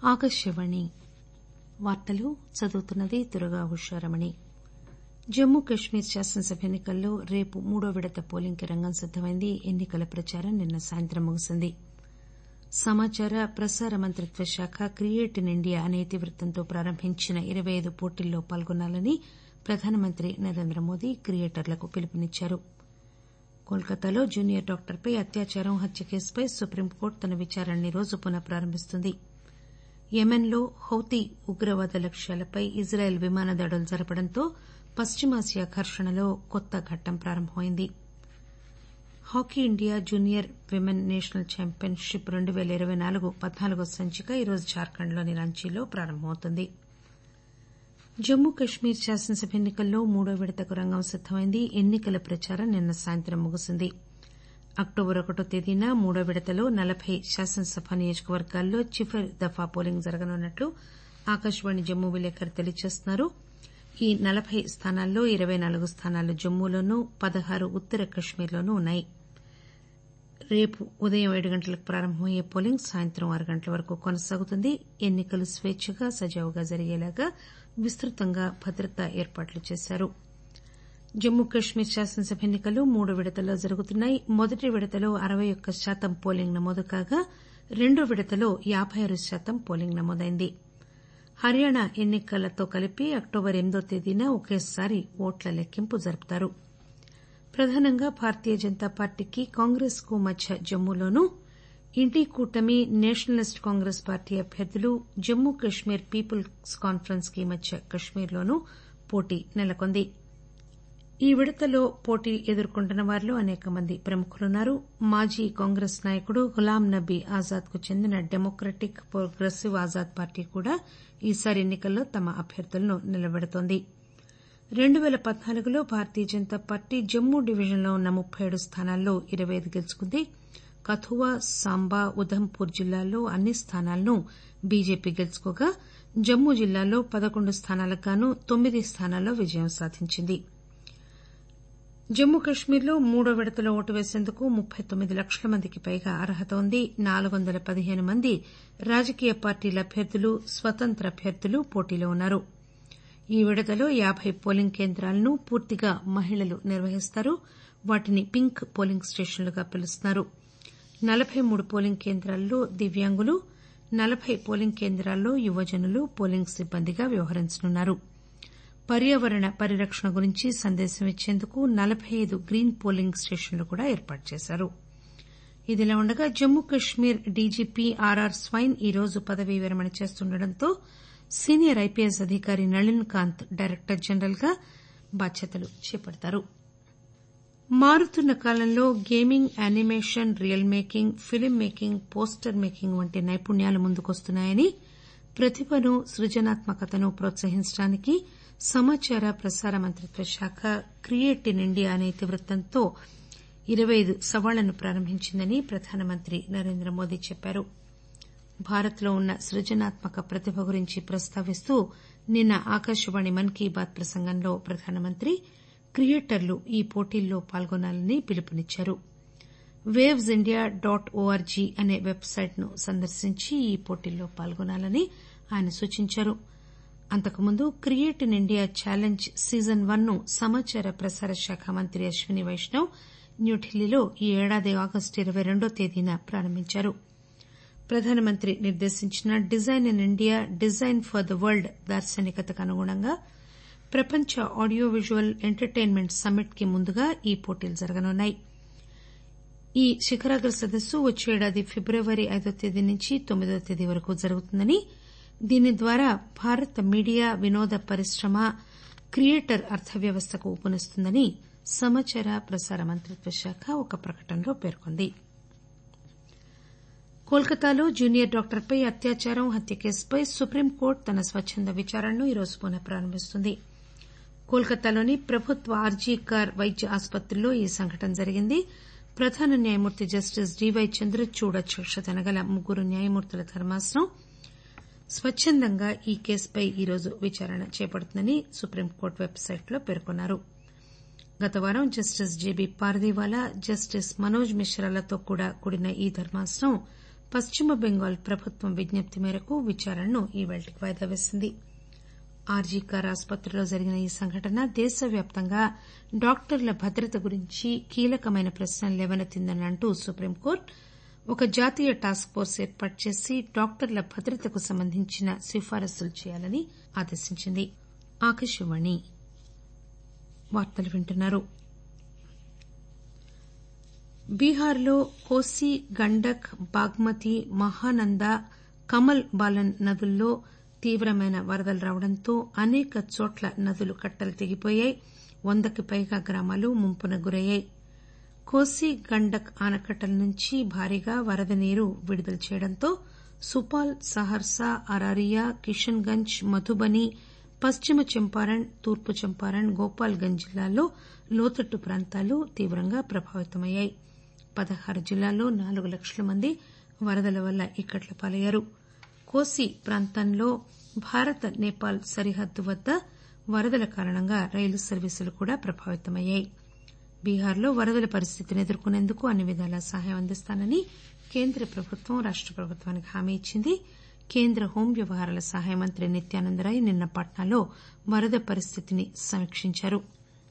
ఆకాశవాణి వార్తలు చదువుతున్నది దుర్గా ఉషారమణి జమ్మూ కశ్మీర్ శాసనసభ ఎన్ని కల్లో రేపు మూడో విడత పోలింగ్ కి రంగం సిద్దమైంది ఎన్ని కల ప్రచారం నిన్న సాయంత్రం ముగిసింది సమాచార ప్రసార మంత్రిత్వ శాఖ క్రియేట్ ఇన్ ఇండియా అనే ఇతివృత్తంతో ప్రారంభించిన ఇరవై ఐదు పోటీల్లో పాల్గొనాలని ప్రధానమంత్రి నరేంద్రమోదీ క్రియేటర్లకు పిలుపునిచ్చారు కోల్కతాలో జూనియర్ డాక్టర్పై అత్యాచారం హత్య కేసుపై సుప్రీంకోర్టు తన విచారణను ఈ రోజు పునః ప్రారంభిస్తుంది యెమెన్లో హౌతీ ఉగ్రవాద లక్ష్యాలపై ఇజ్రాయెల్ విమాన దాడులు జరపడంతో పశ్చిమాసియా ఘర్షణలో కొత్త ఘట్టం ప్రారంభమైంది hockey India junior women national championship రెండు పేల ఇరవై నాలుగు పద్నాలుగో సంచిక ఈరోజు జార్ఖండ్ లోని రాంచీలో ప్రారంభమవుతుంది జమ్మూ కశ్మీర్ శాసనసభ ఎన్ని కల్లో మూడో విడతకు రంగం సిద్దమైంది ఎన్ని కల ప్రచారం నిన్న సాయంత్రం ముగిసింది అక్టోబర్ ఒకటో తేదీన మూడో విడతలో నలబై శాసనసభ నియోజకవర్గాల్లో చివరి దఫా పోలింగ్ జరగనున్నట్లు ఆకాశవాణి జమ్మూ విలేకరి తెలియజేస్తున్నారు ఈ నలబై స్థానాల్లో ఇరవై నాలుగు స్థానాలు జమ్మూలోనూ పదహారు ఉత్తర కశ్మీర్లోనూ ఉన్నాయి రేపు ఉదయం ఏడు గంటలకు ప్రారంభమయ్యే పోలింగ్ సాయంత్రం ఆరు గంటల వరకు కొనసాగుతుంది ఎన్ని కలు స్వేచ్చగా సజావుగా జరిగేలాగా విస్తృతంగా భద్రతా ఏర్పాట్లు చేశారు జమ్మూ కశ్మీర్ శాసనసభ ఎన్ని కలు మూడు విడతల్లో జరుగుతున్నాయి మొదటి విడతలో అరవై ఒక్క శాతం పోలింగ్ నమోదు కాగా రెండో విడతలో యాబై ఆరు శాతం పోలింగ్ నమోదైంది హర్యానా ఎన్ని కలతో కలిపి అక్టోబర్ ఎనిమిదో తేదీన ఒకేసారి ఓట్ల లెక్కింపు జరుపుతారు ప్రధానంగా భారతీయ జనతా పార్టీకి కాంగ్రెస్ కు మధ్య జమ్మూలోనూ ఇండి కూటమి నేషనలిస్ట్ కాంగ్రెస్ పార్టీ అభ్యర్థులు జమ్మూ కశ్మీర్ పీపుల్స్ కాన్పరెన్స్ కి మధ్య కశ్మీర్లోనూ పోటీ నెలకొంది ఈ విడతలో పోటీ ఎదుర్కొంటున్న వారిలో అనేక మంది ప్రముఖులున్నారు మాజీ కాంగ్రెస్ నాయకుడు గులాం నబీ ఆజాద్ కు చెందిన డెమోక్రటిక్ ప్రోగ్రెసివ్ ఆజాద్ పార్టీ కూడా ఈసారి ఎన్ని కల్లో తమ అభ్యర్థులను నిలబెడుతోంది రెండు పేల పద్నాలుగులో భారతీయ జనతా పార్టీ జమ్మూ డివిజన్లో ఉన్న ముప్పై ఏడు స్థానాల్లో ఇరవై ఐదు గెలుచుకుంది కథువా సాంబా ఉధంపూర్ జిల్లాల్లో అన్ని స్థానాలను బీజేపీ గెలుచుకోగా జమ్మూ జిల్లాలో పదకొండు స్థానాలకు గాను తొమ్మిది స్థానాల్లో విజయం సాధించింది జమ్మూ కశ్మీర్లో మూడో విడతలో ఓటు వేసేందుకు ముప్పై తొమ్మిది లక్షల మందికి పైగా అర్హత ఉంది నాలుగు వందల పదిహేను మంది రాజకీయ పార్టీల అభ్యర్థులు స్వతంత్ర అభ్యర్థులు పోటీలో ఉన్నారు ఈ విడతలో యాబై పోలింగ్ కేంద్రాలను పూర్తిగా మహిళలు నిర్వహిస్తారు వాటిని పింక్ పోలింగ్ స్టేషన్లుగా పిలుస్తున్నారు నలబై మూడు పోలింగ్ కేంద్రాల్లో దివ్యాంగులు నలబై పోలింగ్ కేంద్రాల్లో యువజనులు పోలింగ్ సిబ్బందిగా వ్యవహరించనున్నారు పర్యావరణ పరిరక్షణ గురించి సందేశం ఇచ్చేందుకు నలబై ఐదు గ్రీన్ పోలింగ్ స్టేషన్లు కూడా ఏర్పాటు చేశారు ఇదిలా ఉండగా జమ్మూ కశ్మీర్ డీజీపీ ఆర్ఆర్ స్వైన్ ఈ రోజు పదవీ విరమణ చేస్తుండటంతో సీనియర్ ఐపీఎస్ అధికారి నళిన్ కాంత్ డైరెక్టర్ జనరల్ గా బాధ్యతలు చేపడతారు మారుతున్న కాలంలో gaming animation real making film making poster making వంటి నైపుణ్యాలు ముందుకొస్తున్నాయని ప్రతిభను సృజనాత్మకతను ప్రోత్సహించడానికి సమాచార ప్రసార మంత్రిత్వ శాఖ క్రియేట్ ఇన్ ఇండియా అనే ఇతివృత్తంతో ఇరవై ఐదు సవాళ్లను ప్రారంభించిందని ప్రధానమంత్రి నరేంద్ర మోదీ చెప్పారు భారత్ లో ఉన్న సృజనాత్మక ప్రతిభ గురించి ప్రస్తావిస్తూ నిన్న ఆకాశవాణి మన్ కీ బాత్ ప్రసంగంలో ప్రధానమంత్రి క్రియేటర్లు ఈ పోటీల్లో పాల్గొనాలని పిలుపునిచ్చారు వేవ్స్ ఇండియా డాట్ ఓఆర్జీ అనే వెబ్సైట్ ను సందర్శించి ఈ పోటీల్లో పాల్గొనాలని ఆయన సూచించారు అంతకుముందు create in India challenge season one ను సమాచార ప్రసార శాఖ మంత్రి అశ్విని వైష్ణవ్ న్యూఢిల్లీలో ఈ ఏడాది ఆగస్టు ఇరవై రెండో తేదీన ప్రారంభించారు ప్రధానమంత్రి నిర్దేశించిన design in India design for the world దార్శనికతకు అనుగుణంగా ప్రపంచ ఆడియో విజువల్ ఎంటర్టైన్మెంట్ సమ్మిట్ కి ముందుగా ఈ పోటీలు జరగనున్నాయి ఈ శిఖరాగ్ర సదస్సు వచ్చే ఏడాది ఫిబ్రవరి ఐదో తేదీ నుంచి తొమ్మిదో తేదీ వరకు జరుగుతుందని దీని ద్వారా భారత మీడియా వినోద పరిశ్రమ క్రియేటర్ అర్థవ్యవస్థకు ఊపునిస్తుందని సమాచార ప్రసార మంత్రిత్వ శాఖ ఒక ప్రకటనలో పేర్కొంది కోల్కతాలో జూనియర్ డాక్టర్పై అత్యాచారం హత్య కేసుపై సుప్రీంకోర్టు తన స్వచ్చంద విచారణను ఈరోజు పునః ప్రారంభిస్తుంది కోల్కతాలోని ప్రభుత్వ ఆర్జీ కార్ వైద్య ఆసుపత్రిలో ఈ సంఘటన జరిగింది ప్రధాన న్యాయమూర్తి జస్టిస్ డీవై చంద్రచూడ్ అధ్యక్షతన గల ముగ్గురు న్యాయమూర్తుల ధర్మాసనం స్వచ్చందంగా ఈ కేసుపై ఈరోజు విచారణ చేపడుతుందని సుప్రీంకోర్టు వెబ్సైట్ లో పేర్కొన్నారు గత వారం justice J B Pardiwala justice Manoj మిశ్రాలతో కూడా కూడిన ఈ ధర్మాసనం పశ్చిమ బెంగాల్ ప్రభుత్వం విజ్ఞప్తి మేరకు విచారణను ఈవేళకి వాయిదా వేసింది ఆర్జీకర్ ఆసుపత్రిలో జరిగిన ఈ సంఘటన దేశవ్యాప్తంగా డాక్టర్ల భద్రత గురించి కీలకమైన ప్రశ్నలు లేవనెత్తిందని అంటూ సుప్రీంకోర్టు ఒక జాతీయ టాస్క్ ఫోర్స్ ఏర్పాటు చేసి డాక్టర్ల భద్రతకు సంబంధించిన సిఫారసులు చేయాలని ఆదేశించింది ఆకాశవాణి వార్తలు వింటున్నారు బీహార్లో కోసి గండక్ బాగ్మతి మహానంద కమల్ బాలన్ నదుల్లో తీవ్రమైన వరదలు రావడంతో అనేక చోట్ల నదులు కట్టలు తెగిపోయాయి వందకి పైగా గ్రామాలు ముంపున గురయ్యాయి కోసి గండక్ ఆనకట్టల నుంచి భారీగా వరద నీరు విడుదల చేయడంతో సుపాల్ సహర్సా అరారియా కిషన్ గంజ్ మధుబని పశ్చిమ చంపారణ్ తూర్పు చంపారణ్ గోపాల్గంజ్ జిల్లాల్లో లోతట్టు ప్రాంతాలు తీవ్రంగా ప్రభావితమయ్యాయి పదహారు జిల్లాల్లో నాలుగు లక్షల మంది వరదల వల్ల ఇక్కట్ల పాలయ్యారు కోసి ప్రాంతంలో భారత నేపాల్ సరిహద్దు వద్ద వరదల కారణంగా రైలు సర్వీసులు కూడా ప్రభావితమయ్యాయి బీహార్లో వరదల పరిస్థితిని ఎదుర్కొనేందుకు అన్ని విధాలా సహాయం అందిస్తానని కేంద్ర ప్రభుత్వం రాష్ట ప్రభుత్వానికి హామీ ఇచ్చింది కేంద్ర హోం వ్యవహారాల సహాయ మంత్రి నిత్యానందరాయ్ నిన్న పాట్నాలో వరద పరిస్థితిని సమీక్షించారు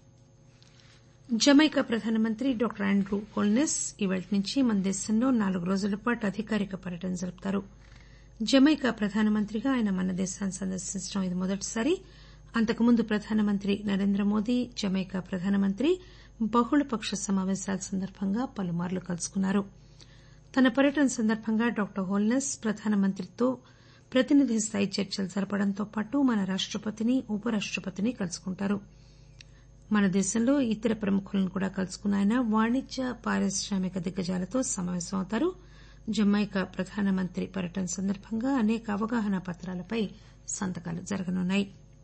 జమైకా ప్రధానమంత్రి డాక్టర్ ఆండ్రూ హోల్నెస్ ఇవాళ్టి నుంచి మన దేశంలో నాలుగు రోజుల పాటు అధికారిక పర్యటన జరుపుతారు జమైకా ప్రధానమంత్రిగా ఆయన మన దేశాన్ని సందర్శించడం ఇది మొదటిసారి అంతకుముందు ప్రధానమంత్రి నరేంద్ర మోదీ జమైకా ప్రధానమంత్రి బహుళపక్ష సమాపేశాల సందర్భంగా పలుమార్లు కలుసుకున్నారు తన పర్యటన సందర్భంగా డాక్టర్ హోల్నెస్ ప్రధానమంత్రితో ప్రతినిధి స్థాయి చర్చలు జరపడంతో పాటు మన రాష్టపతిని ఉపరాష్టపతిని కలుసుకుంటారు మన దేశంలో ఇతర ప్రముఖులను కూడా కలుసుకున్న ఆయన వాణిజ్య పారిశ్రామిక దిగ్గజాలతో సమాపేశమవుతారు జమైకా ప్రధానమంత్రి పర్యటన సందర్భంగా అనేక అవగాహన పత్రాలపై సంతకాలు జరగనున్నాయి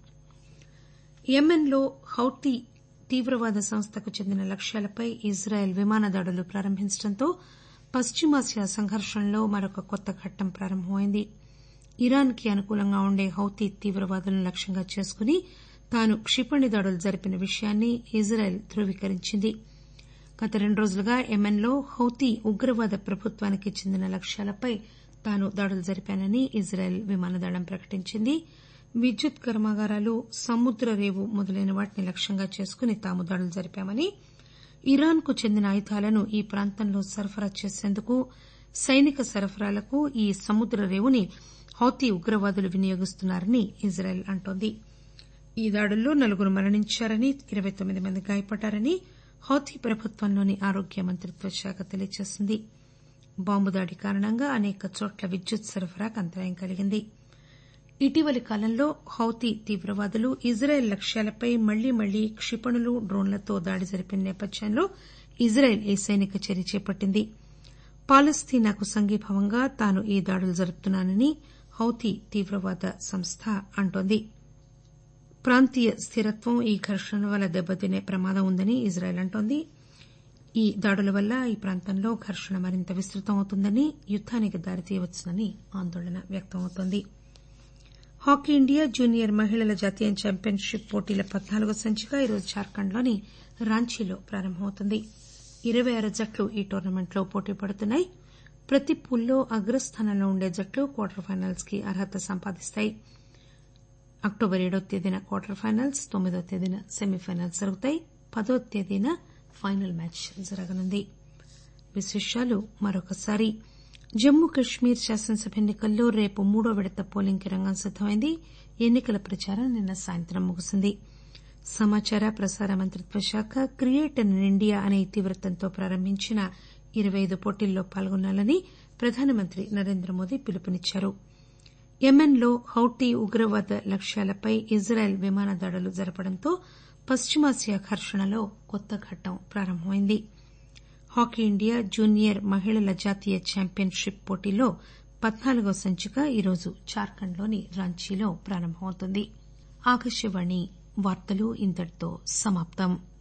యెమెన్లో హౌతీ తీవ్రవాద సంస్థకు చెందిన లక్ష్యాలపై ఇజ్రాయెల్ విమాన దాడులు ప్రారంభించడంతో పశ్చిమాసియా సంఘర్షణలో మరొక కొత్త ఘట్టం ప్రారంభమైంది ఇరాన్ కి అనుకూలంగా ఉండే హౌతీ తీవ్రవాదులను లక్ష్యంగా చేసుకుని తాను క్షిపణి దాడులు జరిపిన విషయాన్ని ఇజ్రాయెల్ ధృవీకరించింది గత రెండు రోజులుగా యెమెన్లో హౌతీ ఉగ్రవాద ప్రభుత్వానికి చెందిన లక్ష్యాలపై తాను దాడులు జరిపానని ఇజ్రాయెల్ విమానదళం ప్రకటించింది విద్యుత్ కర్మాగారాలు సముద్ర రేవు మొదలైన వాటిని లక్ష్యంగా చేసుకుని తాము దాడులు జరిపామని ఇరాన్ కు చెందిన ఆయుధాలను ఈ ప్రాంతంలో సరఫరా చేసేందుకు సైనిక సరఫరాలకు ఈ సముద్ర రేవుని హౌతీ ఉగ్రవాదులు వినియోగిస్తున్నారని ఇజ్రాయెల్ అంటోంది ఈ దాడుల్లో నలుగురు మరణించారని ఇరవై తొమ్మిది మంది గాయపడ్డారని హౌతీ ప్రభుత్వంలోని ఆరోగ్య మంత్రిత్వ శాఖ తెలియజేసింది బాంబు దాడి కారణంగా అనేక చోట్ల విద్యుత్ సరఫరాకు అంతరాయం కలిగింది ఇటీవలి కాలంలో హౌతీ తీవ్రవాదులు ఇజ్రాయెల్ లక్ష్యాలపై మళ్లీ మళ్లీ క్షిపణులు డ్రోన్లతో దాడి జరిపిన నేపథ్యంలో ఇజ్రాయెల్ ఈ సైనిక చర్య చేపట్టింది పాలస్తీనాకు సంఘీభావంగా తాను ఈ దాడులు జరుపుతున్నానని హౌతీ తీవ్రవాద సంస్థ అంటోంది ప్రాంతీయ స్థిరత్వం ఈ ఘర్షణల వల్ల దెబ్బతినే ప్రమాదం ఉందని ఇజ్రాయెల్ అంటోంది ఈ దాడుల వల్ల ఈ ప్రాంతంలో ఘర్షణ మరింత విస్తృతం అవుతుందని యుద్దానికి దారితీయవచ్చునని ఆందోళన వ్యక్తమవుతోంది హాకీ ఇండియా జూనియర్ మహిళల జాతీయ చాంపియన్షిప్ పోటీల పద్నాలుగో సంచిక ఈరోజు జార్ఖండ్లోని రాంచీలో ప్రారంభమవుతుంది ఇరవై ఆరు జట్లు ఈ టోర్నమెంట్లో పోటీ పడుతున్నాయి ప్రతి పూల్లో అగ్రస్థానంలో ఉండే జట్లు క్వార్టర్ ఫైనల్స్ కి అర్హత సంపాదిస్తాయి అక్టోబర్ ఏడవ తేదీన క్వార్టర్ ఫైనల్స్ తొమ్మిదవ తేదీన సెమీఫైనల్స్ జరుగుతాయి పదో తేదీన ఫైనల్ మ్యాచ్ జరగనుంది విశేషాలు మరొకసారి జమ్మూ కశ్మీర్ శాసనసభ ఎన్నికల్లో రేపు మూడో విడత పోలింగ్ కి రంగం సిద్దమైంది ఎన్నికల ప్రచారం నిన్న సాయంత్రం ముగిసింది సమాచార ప్రసార మంత్రిత్వ శాఖ క్రియేట్ ఇన్ ఇండియా అనే ఇతివృత్తంతో ప్రారంభించిన ఇరవై ఐదు పోటీల్లో పాల్గొనాలని ప్రధానమంత్రి నరేంద్ర మోదీ పిలుపునిచ్చారు యెమెన్లో హౌతీ ఉగ్రవాద లక్ష్యాలపై ఇజ్రాయెల్ విమాన దాడులు జరపడంతో పశ్చిమాసియా ఘర్షణలో కొత్త ఘట్టం ప్రారంభమైంది హాకీ ఇండియా జూనియర్ మహిళల జాతీయ చాంపియన్షిప్ పోటీలో పద్నాలుగో సంచిక ఈరోజు జార్ఖండ్లోని రాంచీలో ప్రారంభమవుతుంది ఆకాశవాణి వార్తలు ఇంతటితో సమాప్తం